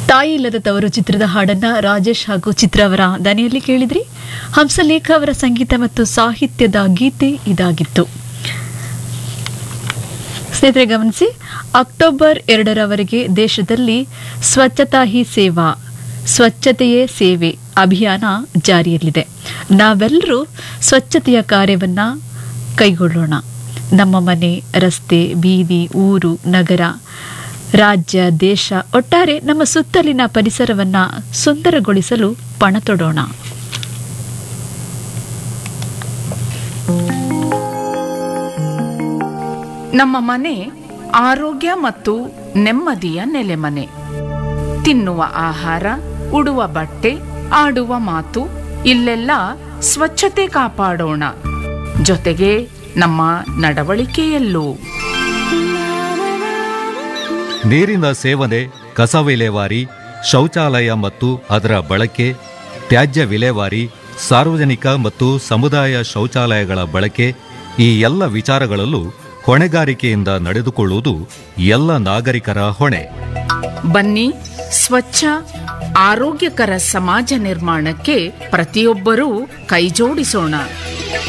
ತಾಯಿ ಇಲ್ಲದ ತವರು ಚಿತ್ರದ ಹಾಡನ್ನ ರಾಜೇಶ್ ಹಾಗೂ ಚಿತ್ರ ಅವರ ದನಿಯಲ್ಲಿ ಕೇಳಿದ್ರಿ ಹಂಸಲೇಖ ಅವರ ಸಂಗೀತ ಮತ್ತು ಸಾಹಿತ್ಯದ ಗೀತೆ ಇದಾಗಿತ್ತು ಸ್ನೇಹಿತರೆ ಗಮನಿಸಿ ಅಕ್ಟೋಬರ್ ಎರಡರವರೆಗೆ ದೇಶದಲ್ಲಿ ಸ್ವಚ್ಛತಾ ಹಿ ಸೇವಾ ಸ್ವಚ್ಛತೆಯೇ ಸೇವೆ ಅಭಿಯಾನ ಜಾರಿಯಲ್ಲಿದೆ ನಾವೆಲ್ಲರೂ ಸ್ವಚ್ಛತೆಯ ಕಾರ್ಯವನ್ನ ಕೈಗೊಳ್ಳೋಣ ನಮ್ಮ ಮನೆ ರಸ್ತೆ ಬೀದಿ ಊರು ನಗರ ರಾಜ್ಯ ದೇಶ ಒಟ್ಟಾರೆ ನಮ್ಮ ಸುತ್ತಲಿನ ಪರಿಸರವನ್ನ ಸುಂದರಗೊಳಿಸಲು ಪಣ ತೊಡೋಣ ನಮ್ಮ ಮನೆ ಆರೋಗ್ಯ ಮತ್ತು ನೆಮ್ಮದಿಯ ನೆಲೆಮನೆ ತಿನ್ನುವ ಆಹಾರ ಉಡುವ ಬಟ್ಟೆ ಆಡುವ ಮಾತು ಇಲ್ಲೆಲ್ಲ ಸ್ವಚ್ಛತೆ ಕಾಪಾಡೋಣ ಜೊತೆಗೆ ನಮ್ಮ ನಡವಳಿಕೆಯಲ್ಲೂ ನೀರಿನ ಸೇವನೆ ಕಸ ವಿಲೇವಾರಿ ಶೌಚಾಲಯ ಮತ್ತು ಅದರ ಬಳಕೆ ತ್ಯಾಜ್ಯ ವಿಲೇವಾರಿ ಸಾರ್ವಜನಿಕ ಮತ್ತು ಸಮುದಾಯ ಶೌಚಾಲಯಗಳ ಬಳಕೆ ಈ ಎಲ್ಲ ವಿಚಾರಗಳಲ್ಲೂ ಹೊಣೆಗಾರಿಕೆಯಿಂದ ನಡೆದುಕೊಳ್ಳುವುದು ಎಲ್ಲ ನಾಗರಿಕರ ಹೊಣೆ ಬನ್ನಿ ಸ್ವಚ್ಛ ಆರೋಗ್ಯಕರ ಸಮಾಜ ನಿರ್ಮಾಣಕ್ಕೆ ಪ್ರತಿಯೊಬ್ಬರೂ ಕೈಜೋಡಿಸೋಣ